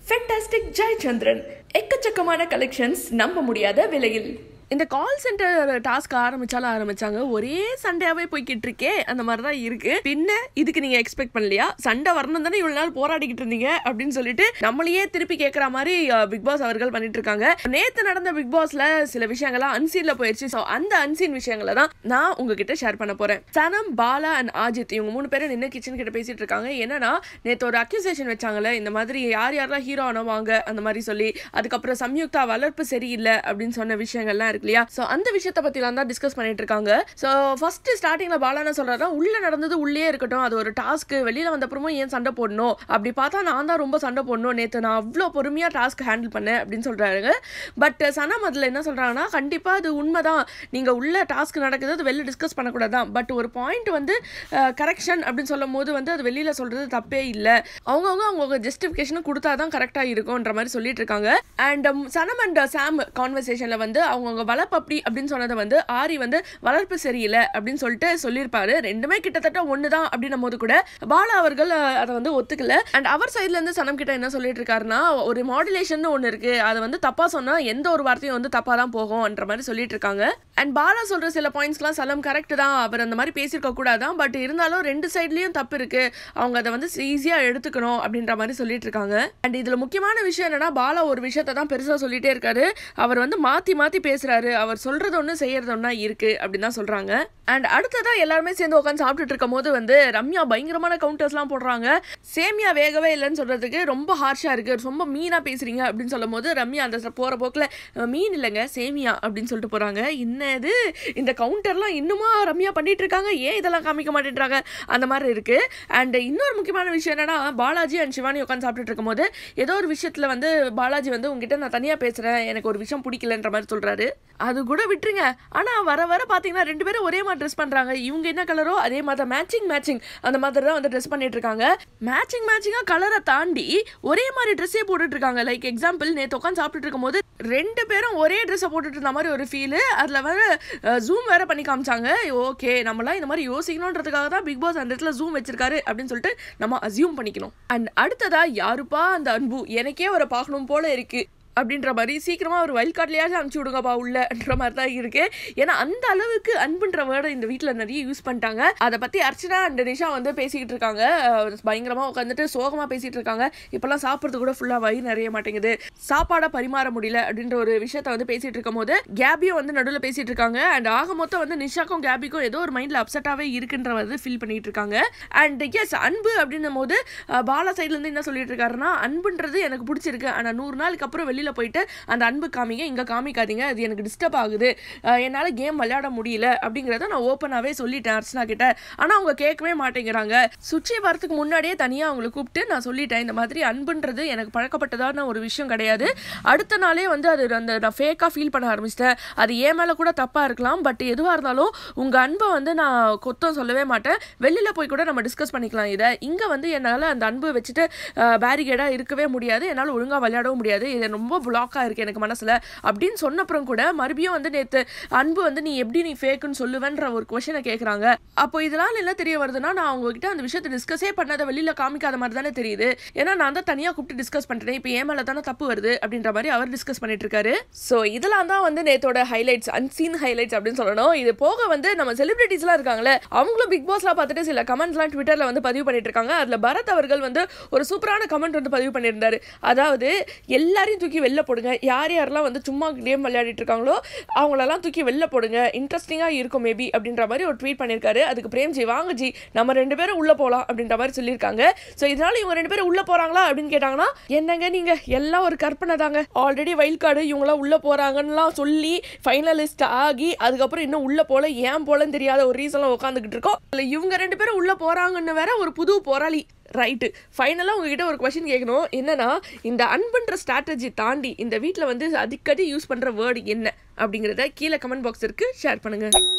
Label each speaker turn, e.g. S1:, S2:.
S1: fantastic Jayachandran எக்கச்சக்கமான collections நம்ப முடியாத விலையில் இந்த கால் சென்டர் டாஸ்க் ஆரம்பிச்சாலும் ஆரம்பிச்சாங்க ஒரே சண்டையாவே போய்கிட்டு இருக்கே அந்த மாதிரி தான் இருக்கு பின்ன இதுக்கு நீங்க எக்ஸ்பெக்ட் பண்ணலையா சண்டை வரணும் தானே இவ்வளவு நாள் போராடிக்கிட்டு இருந்தீங்க அப்படின்னு சொல்லிட்டு நம்மளையே திருப்பி கேட்குற மாதிரி பிக் பாஸ் அவர்கள் பண்ணிட்டு இருக்காங்க நேத்து நடந்த பிக் பாஸ்ல சில விஷயங்கள்லாம் அன்சீன்ல போயிருச்சு ஸோ அந்த அன்சீன் விஷயங்களை தான் நான் உங்ககிட்ட ஷேர் பண்ண போறேன் சனம் பாலா அண்ட் ஆஜித் இவங்க மூணு பேரும் நின்று கிச்சன் கிட்ட பேசிட்டு இருக்காங்க என்னன்னா நேத்து ஒரு அக்யூசேஷன் வச்சாங்கல்ல இந்த மாதிரி யார் யாரெல்லாம் ஹீரோ ஆனவாங்க அந்த மாதிரி சொல்லி அதுக்கப்புறம் சம்யுக்தா வளர்ப்பு சரியில்லை அப்படின்னு சொன்ன விஷயங்கள்லாம் இருக்கு இல்லையா ஸோ அந்த விஷயத்தை பத்திலாம் தான் டிஸ்கஸ் பண்ணிட்டு இருக்காங்க ஸோ ஃபர்ஸ்ட் ஸ்டார்டிங்ல பாலான சொல்றாருன்னா உள்ள நடந்தது உள்ளே இருக்கட்டும் அது ஒரு டாஸ்க் வெளியில வந்த அப்புறமும் ஏன் சண்டை போடணும் அப்படி பார்த்தா நான் தான் ரொம்ப சண்டை போடணும் நேத்து நான் அவ்வளோ பொறுமையா டாஸ்க் ஹேண்டில் பண்ணேன் அப்படின்னு சொல்றாரு பட் சனம் அதுல என்ன சொல்றாங்கன்னா கண்டிப்பா அது உண்மைதான் நீங்க உள்ள டாஸ்க் நடக்குது அது வெளில டிஸ்கஸ் பண்ணக்கூடாது தான் பட் ஒரு பாயிண்ட் வந்து கரெக்ஷன் அப்படின்னு சொல்லும் போது வந்து அது வெளியில சொல்றது தப்பே இல்லை அவங்கவுங்க அவங்க ஜஸ்டிஃபிகேஷன் கொடுத்தா தான் கரெக்டாக இருக்கும்ன்ற மாதிரி சொல்லிட்டு இருக்காங்க அண்ட் சனம் அண்ட் சாம் கான்வர்சேஷனில் வந்து அவங்கவுங்க வளர்ப்பு அப்படி அப்படின்னு சொன்னதை வந்து ஆரி வந்து வளர்ப்பு சரியில்லை அப்படின்னு சொல்லிட்டு சொல்லியிருப்பாரு ரெண்டுமே கிட்டத்தட்ட ஒன்று தான் அப்படின்னும் போது கூட பாலா அவர்கள் அஹ், அதை வந்து ஒத்துக்கல அண்ட் அவர் சைட்ல இருந்து சனம் கிட்ட என்ன சொல்லிட்டு இருக்காருன்னா ஒரு மாடுலேஷன் ஒன்று இருக்கு அதை வந்து தப்பா சொன்னா எந்த ஒரு வார்த்தையும் வந்து தப்பா தான் போகும்ன்ற மாதிரி சொல்லிட்டு இருக்காங்க அண்ட் பாலா சொல்ற சில பாயிண்ட்ஸ்லாம் சலம் கரெக்ட் தான் அவர் அந்த மாதிரி பேசியிருக்க கூடாதான் பட் இருந்தாலும் ரெண்டு சைட்லயும் தப்பு இருக்கு அவங்க அதை வந்து ஈஸியா எடுத்துக்கணும் அப்படின்ற மாதிரி சொல்லிட்டு இருக்காங்க அண்ட் இதுல முக்கியமான விஷயம் என்னன்னா பாலா ஒரு விஷயத்தை தான் பெருசா சொல்லிட்டே இருக்காரு அவர் வந்து மாத்தி மாத்தி பேசுறாரு அவர் சொல்றது ஒண்ணு செய்யறது ஒண்ணா இருக்கு அப்படின்னு தான் சொல்றாங்க அண்ட் அடுத்ததா எல்லாருமே சேர்ந்து உட்காந்து சாப்பிட்டுட்டு இருக்கும் போது வந்து ரம்யா பயங்கரமான கவுண்டர்ஸ்லாம் போடுறாங்க சேமியா வேகவே இல்லைன்னு சொல்றதுக்கு ரொம்ப ஹார்ஷா இருக்கு ரொம்ப மீனா பேசுறீங்க அப்படின்னு சொல்லும் போது ரம்யா அந்த ச- போற போக்குல "அஹ், மீன் இல்லைங்க சேமியா அப்படின்னு சொல்லிட்டு போறாங்க என்னது இந்த கவுண்டர்லாம் இன்னுமா ரம்யா பண்ணிட்டு இருக்காங்க ஏன் இதெல்லாம் காமிக்க மாட்டேன்றாங்க அந்த மாதிரி இருக்கு அண்ட் இன்னொரு முக்கியமான விஷயம் என்னன்னா பாலாஜி அண்ட் சிவானி உட்காந்து சாப்பிட்டுட்டு இருக்கும்போது ஏதோ ஒரு விஷயத்துல வந்து பாலாஜி வந்து உங்ககிட்ட நான் தனியா பேசுறேன் எனக்கு ஒரு விஷயம் பிடிக்கலன்ற மாதிரி சொல்றாரு அது கூட விட்டுருங்க ஆனா வர வர பாத்தீங்கன்னா ரெண்டு பேரும் ஒரே மாதிரி ட்ரெஸ் பண்றாங்க இவங்க என்ன கலரோ அதே மாதிரி மேட்சிங் மேட்சிங் அந்த மாதிரி தான் வந்து ட்ரெஸ் பண்ணிட்டு இருக்காங்க மேட்சிங் மேட்சிங்கா கலரை தாண்டி ஒரே மாதிரி ட்ரெஸ்ஸே போட்டுட்டு இருக்காங்க லைக் எக்ஸாம்பிள் நேற்று உட்காந்து சாப்பிட்டுட்டு இருக்கும்போது ரெண்டு பேரும் ஒரே ட்ரெஸ்ஸை போட்டுட்டு இருந்த மாதிரி ஒரு ஃபீல் அதில் வேற ஜூம் வேற பண்ணி காமிச்சாங்க ஓகே நம்மளாம் இந்த மாதிரி யோசிக்கணுன்றதுக்காக தான் பிக் பாஸ் அந்த இடத்துல ஜூம் வச்சிருக்காரு அப்படின்னு சொல்லிட்டு நம்ம அசியூம் பண்ணிக்கணும் அண்ட் அடுத்ததா யாருப்பா அந்த அன்பு எனக்கே அவரை பார்க்கணும் போல இருக்கு அப்படின்ற மாதிரி சீக்கிரமா ஒரு வைல்ட் கார்ட்லயாச்சும் அனுப்பிச்சு விடுங்கப்பா உள்ளன்ற மாதிரி தான் இருக்கு ஏன்னா அந்த அளவுக்கு அன்புன்ற வேர்டை இந்த வீட்டில் நிறைய யூஸ் பண்ணிட்டாங்க அதை பத்தி அர்ச்சனா அண்ட் நிஷா வந்து பேசிக்கிட்டு இருக்காங்க அஹ் பயங்கரமா உட்காந்துட்டு சோகமா பேசிட்டு இருக்காங்க இப்பெல்லாம் சாப்பிட்றது கூட ஃபுல்லா வயிறு நிறைய மாட்டேங்குது சாப்பாடை பரிமாற முடியல அப்படின்ற ஒரு விஷயத்த வந்து பேசிட்டு இருக்கும் போது கேபியும் வந்து நடுவில் பேசிட்டு இருக்காங்க அண்ட் ஆக மொத்தம் வந்து நிஷாக்கும் கேபிக்கும் ஏதோ ஒரு மைண்ட்ல அப்செட்டாவே இருக்குன்ற வந்து ஃபீல் பண்ணிட்டு இருக்காங்க அண்ட் எஸ் அன்பு அப்படின்னும் போது அஹ், பாலா சைட்ல இருந்து என்ன சொல்லிட்டு இருக்காருன்னா அன்புன்றது எனக்கு பிடிச்சிருக்கு ஆனா நூறு நாளுக்கு அப்புறம் வெளியில போயிட்டு அந்த அன்பு காமிங்க இங்க காமிக்காதீங்க அது எனக்கு டிஸ்டர்ப் ஆகுது அஹ், என்னால கேம் விளையாட முடியல அப்படிங்கறத நான் ஓப்பனாவே சொல்லிட்டேன் அர்ச்சனா கிட்ட ஆனா அவங்க கேட்கவே மாட்டேங்கிறாங்க சுச்சி வரதுக்கு முன்னாடியே தனியா அவங்களை கூப்பிட்டு நான் சொல்லிட்டேன் இந்த மாதிரி அன்புன்றது எனக்கு பழக்கப்பட்டதான ஒரு விஷயம் கிடையாது அடுத்த நாளே வந்து அது அந்த நான் ஃபேக்காக ஃபீல் பண்ண ஆரம்பிச்சிட்டேன் அது ஏன் மேலே கூட தப்பாக இருக்கலாம் பட் எதுவாக இருந்தாலும் உங்கள் அன்பை வந்து நான் கொத்தம் சொல்லவே மாட்டேன் வெளியில் போய் கூட நம்ம டிஸ்கஸ் பண்ணிக்கலாம் இதை இங்கே வந்து என்னால் அந்த அன்பு வச்சுட்டு பேரிகேடாக இருக்கவே முடியாது என்னால் ஒழுங்காக விளையாடவும் முடியாது இது ரொம்ப பிளாக்காக இருக்குது எனக்கு மனசில் அப்படின்னு சொன்னப்புறம் கூட மறுபடியும் வந்து நேற்று அன்பு வந்து நீ எப்படி நீ ஃபேக்குன்னு சொல்லுவேன்ற ஒரு கொஷனை கேட்குறாங்க அப்போ இதனால் என்ன தெரிய வருதுன்னா நான் அவங்ககிட்ட அந்த விஷயத்தை டிஸ்கஸே பண்ணாத வெளியில் காமிக்காத மாதிரி தானே தெரியுது ஏன்னா நான் தான் தனியாக கூப்பிட்டு டிஸ்கஸ் பண்ணுறேன் இப்போ ஏன் மேலே தானே தப்பு வருது அப்படின்ற மாதிரி அவர் டிஸ்கஸ் பண்ணிட்டு இருக்காரு ஸோ இதெல்லாம் தான் வந்து நேத்தோட ஹைலைட்ஸ் அன்சீன் ஹைலைட்ஸ் அப்படின்னு சொல்லணும் இது போக வந்து நம்ம செலிபிரிட்டிஸ்லாம் இருக்காங்களே அவங்களும் பிக் பாஸ்லாம் பார்த்துட்டு சில கமெண்ட்ஸ்லாம் ட்விட்டரில் வந்து பதிவு பண்ணிட்டு இருக்காங்க அதில் பரத் அவர்கள் வந்து ஒரு சூப்பரான கமெண்ட் வந்து பதிவு பண்ணியிருந்தாரு அதாவது எல்லாரையும் தூக்கி வெளில போடுங்க யார் யாரெல்லாம் வந்து சும்மா கேம் விளையாடிட்டு இருக்காங்களோ அவங்களெல்லாம் தூக்கி வெளில போடுங்க இன்ட்ரெஸ்டிங்காக இருக்கும் மேபி அப்படின்ற மாதிரி ஒரு ட்வீட் பண்ணியிருக்காரு அதுக்கு பிரேம்ஜி வாங்க ஜி நம்ம ரெண்டு பேரும் உள்ள போகலாம் அப்படின்ற மாதிரி சொல்லியிருக்காங்க ஸோ இதனால இவங்க ரெண்டு பேரும் உள்ள போறாங்களா அப்படின்னு கேட்டாங்கன்னா என்னங்க நீங்க எல்லாம் ஒரு கற்பனை தாங்க ஆல்ரெடி வைல்ட் கார்டு இவங்களாம் உள்ள போறாங்கன்னுலாம் சொல்லி ஃபைனலிஸ்ட் ஆகி அதுக்கப்புறம் இன்னும் உள்ள போல ஏன் போலன்னு தெரியாத ஒரு ரீசன்ல உட்காந்துக்கிட்டு இருக்கோம் இல்லை இவங்க ரெண்டு பேரும் உள்ள போறாங்கன்னு வேற ஒரு புது போராளி ரைட்டு ஃபைனலாக உங்ககிட்ட ஒரு கொஷின் கேட்கணும் என்னன்னா இந்த அன்புன்ற ஸ்ட்ராட்டஜி தாண்டி இந்த வீட்டில் வந்து அடிக்கடி யூஸ் பண்ணுற வேர்டு என்ன அப்படிங்கிறத கீழே கமெண்ட் பாக்ஸ் இருக்கு ஷேர் பண்ணுங்க